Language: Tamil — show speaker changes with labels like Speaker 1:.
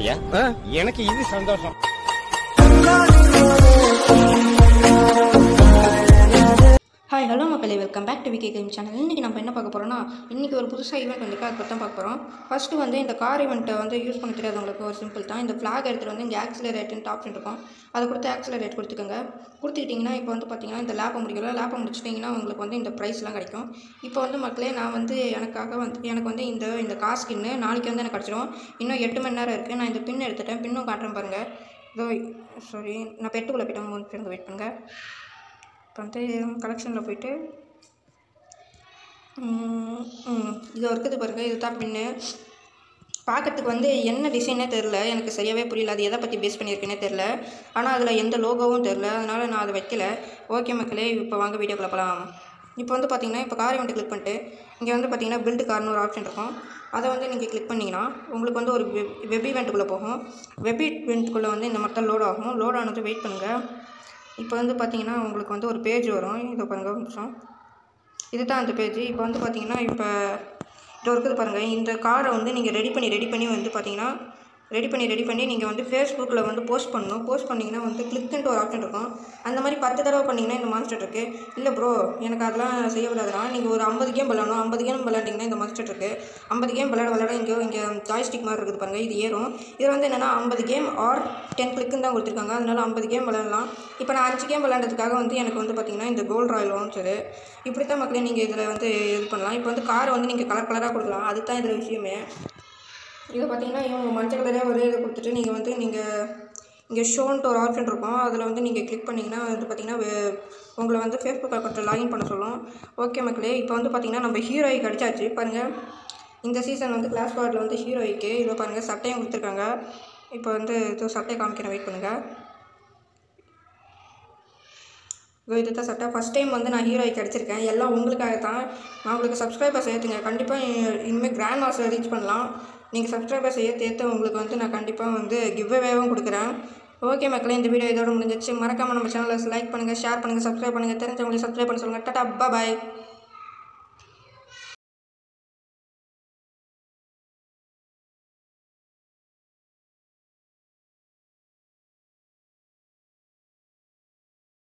Speaker 1: சந்தோஷப்பட்டியா எனக்கு இது சந்தோஷம்
Speaker 2: ஹாய் ஹலோ மக்களே welcome back to VK game channel இன்றைக்கி நம்ம என்ன பார்க்க போகிறோம்னா இன்றைக்கி ஒரு புதுசாக ஈவெண்ட் வந்துருக்கு அதை பற்றி தான் பார்க்க போகிறோம் ஃபஸ்ட்டு வந்து இந்த கார் ஈவெண்ட்டை வந்து யூஸ் பண்ண தெரியாதவங்களுக்கு ஒரு சிம்பிள் தான் இந்த ஃப்ளாக் எடுத்துகிட்டு வந்து இங்கே ஆக்சிலரேட்டுன்ட்டு ஆப்ஷன் இருக்கும் அதை கொடுத்து ஆக்சிலரேட் கொடுத்துக்கோங்க கொடுத்துக்கிட்டிங்கன்னா இப்போ வந்து பார்த்தீங்கன்னா இந்த லேப்பை முடிக்கல லேப்பை முடிச்சிட்டிங்கன்னா உங்களுக்கு வந்து இந்த ப்ரைஸ்லாம் கிடைக்கும் இப்போ வந்து மக்களே நான் வந்து எனக்காக வந்து எனக்கு வந்து இந்த இந்த கார் ஸ்கின்னு நாளைக்கு வந்து எனக்கு கிடச்சிரும் இன்னும் எட்டு மணி நேரம் இருக்குது நான் இந்த பின் எடுத்துட்டேன் பின்னும் காட்டுறேன் பாருங்கள் இதோ சாரி நான் பெட்டுக்குள்ளே போயிட்டேன் மூணு பேருந்து வெயிட் பண்ணுங்கள் இப்போ வந்து கலெக்ஷனில் போயிட்டு ம், ம், இது இருக்குது பாருங்க இது தான் பின்னு பார்க்கறதுக்கு வந்து என்ன டிசைனே தெரில எனக்கு சரியாகவே புரியல அது எதை பற்றி பேஸ் பண்ணியிருக்குன்னே தெரில ஆனால் அதில் எந்த லோகோவும் தெரில அதனால் நான் அதை வைக்கல ஓகே மக்களே இப்போ வாங்க வீடியோக்குள்ள போகலாம் இப்போ வந்து பார்த்தீங்கன்னா இப்போ கார் வந்து கிளிக் பண்ணிட்டு இங்கே வந்து பார்த்தீங்கன்னா பில்டு கார்னு ஒரு ஆப்ஷன் இருக்கும் அதை வந்து நீங்கள் கிளிக் பண்ணிங்கன்னா உங்களுக்கு வந்து ஒரு வெப் வெப் ஈவெண்ட்டுக்குள்ளே போகும் வெப் ஈவெண்ட்டுக்குள்ளே வந்து இந்த மொத்தம் லோட் ஆகும் லோட் ஆனது வெயிட் பண்ணுங்கள் இப்போ வந்து பார்த்தீங்கன்னா உங்களுக்கு வந்து ஒரு பேஜ் வரும் இதை பாருங்க ஒரு நிமிஷம் இதுதான் அந்த பேஜ் இப்போ வந்து பார்த்தீங்கன்னா இப்போ இது இருக்குது பாருங்கள் இந்த காரை வந்து நீங்கள் ரெடி பண்ணி ரெடி பண்ணி வந்து பார்த்தீங்கன்னா ரெடி பண்ணி ரெடி பண்ணி நீங்கள் வந்து ஃபேஸ்புக்கில் வந்து போஸ்ட் பண்ணணும் போஸ்ட் பண்ணிங்கன்னா வந்து கிளிக்குன்ட்டு ஒரு ஆப்ஷன் இருக்கும் அந்த மாதிரி பத்து தடவை பண்ணிங்கன்னா இந்த மாஸ்டர் இருக்குது இல்லை ப்ரோ எனக்கு அதெல்லாம் செய்ய விடாதுனா நீங்கள் ஒரு ஐம்பது கேம் விளாடணும் ஐம்பது கேம் விளாண்டிங்கன்னா இந்த மாஸ்டர் இருக்குது ஐம்பது கேம் விளாட விளாட இங்கே இங்கே ஜாய்ஸ்டிக் மாதிரி இருக்குது பாருங்கள் இது ஏறும் இதில் வந்து என்னென்னா ஐம்பது கேம் ஆர் டென் கிளிக்குன்னு தான் கொடுத்துருக்காங்க அதனால ஐம்பது கேம் விளாடலாம் இப்போ நான் அஞ்சு கேம் விளாண்டதுக்காக வந்து எனக்கு வந்து பார்த்திங்கன்னா இந்த கோல்ட் ராயல் வாங்கிச்சது இப்படி தான் மக்களே நீங்கள் இதில் வந்து இது பண்ணலாம் இப்போ வந்து காரை வந்து நீங்கள் கலர் கலராக கொடுக்கலாம் அதுதான் இதில் விஷயமே இது பார்த்தீங்கன்னா இவங்க மஞ்சள் கலரே ஒரு இது கொடுத்துட்டு நீங்கள் வந்து நீங்கள் இங்கே ஷோன்ட்டு ஒரு ஆப்ஷன் இருக்கும் அதில் வந்து நீங்கள் கிளிக் பண்ணிங்கன்னா வந்து பார்த்தீங்கன்னா வே- உங்களை வந்து ஃபேஸ்புக் அக்கௌண்ட்டில் லாகின் பண்ண சொல்லும் ஓகே மக்களே இப்போ வந்து பார்த்தீங்கன்னா நம்ம ஹீரோய்க்கு அடிச்சாச்சு பாருங்கள் இந்த சீசன் வந்து கிளாஸ் ஸ்குவாடில் வந்து ஹீரோய்க்கு இதை பாருங்கள் சட்டையும் கொடுத்துருக்காங்க இப்போ வந்து இது சட்டையை காமிக்கிறேன் வெயிட் பண்ணுங்கள் இதோ இது தான் சட்டை ஃபஸ்ட் டைம் வந்து நான் ஹீரோய்க்கு அடிச்சிருக்கேன் எல்லாம் உங்களுக்காக தான் நான் உங்களுக்கு சப்ஸ்கிரைபர்ஸ் ஏற்றுங்க கண்டிப்பாக இனிமேல் கிராண்ட் மாஸ்டர் ரீச் பண்ணலாம் நீங்கள் சப்ஸ்கிரைபர்ஸ் ஏற்ற ஏற்ற உங்களுக்கு வந்து நான் கண்டிப்பாக வந்து கிவ் அவேவும் கொடுக்குறேன் ஓகே மக்களே இந்த வீடியோ இதோட முடிஞ்சிச்சு மறக்காமல் நம்ம சேனலை லைக் பண்ணுங்கள் ஷேர் பண்ணுங்கள் சப்ஸ்கிரைப் பண்ணுங்கள் தெரிஞ்சவங்களுக்கு சப்ஸ்கிரைப் பண்ண சொல்லுங்கள் டாடா பாய்